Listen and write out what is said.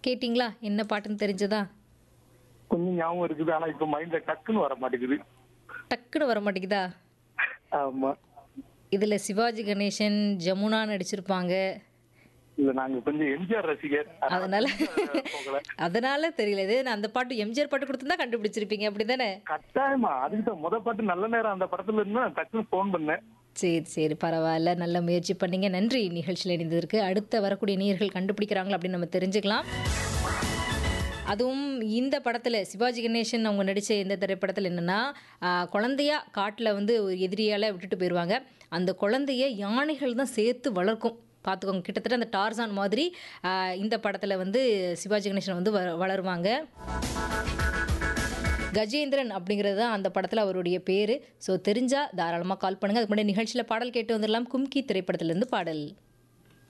கேட்டிங்களா என்ன பாட்டுன்னு தெரிஞ்சதா கொஞ்சம் ஞாபகம் இருக்குது ஆனா இப்ப மைண்ட்ல டக்குன்னு வர மாட்டேங்குது டக்குன்னு வர மாட்டேங்குதா ஆமா இதுல சிவாஜி கணேசன் ஜமுனா நடிச்சிருப்பாங்க இல்ல நாங்க கொஞ்சம் எம்ஜிஆர் ரசிகர் அதனால போகல அதனால தெரியல இது நான் அந்த பாட்டு எம்ஜிஆர் பாட்டு கொடுத்துருந்தா கண்டுபிடிச்சிருப்பீங்க அப்படிதானே கட்டாயமா அதுக்கு தான் முத பாட்டு நல்ல நேரம் அந்த படத்துல இருந்தா டக்குன்னு போன் பண்ணேன் சரி சரி பரவாயில்ல நல்ல முயற்சி பண்ணீங்க நன்றி நிகழ்ச்சியில் இணைந்ததற்கு அடுத்த வரக்கூடிய நேயர்கள் கண்டுபிடிக்கிறாங்களா அப்படின்னு நம்ம தெரிஞ்சுக்கலாம் அதுவும் இந்த படத்தில் சிவாஜி கணேசன் அவங்க நடித்த இந்த திரைப்படத்தில் என்னென்னா குழந்தையா காட்டில் வந்து ஒரு எதிரியால் விட்டுட்டு போயிடுவாங்க அந்த குழந்தைய யானைகள் தான் சேர்த்து வளர்க்கும் பார்த்துக்கோங்க கிட்டத்தட்ட அந்த டார்சான் மாதிரி ஆ, இந்த படத்தில் வந்து சிவாஜி கணேசன் வந்து வ வளருவாங்க கஜேந்திரன் அப்படிங்கிறது தான் அந்த படத்தில் அவருடைய பேர் ஸோ தெரிஞ்சால் தாராளமாக கால் பண்ணுங்கள் அதுக்கு முன்னாடி நிகழ்ச்சியில் பாடல் கேட்டு வந்துடலாம் கும்கி திரைப்படத்திலேருந்து பாடல்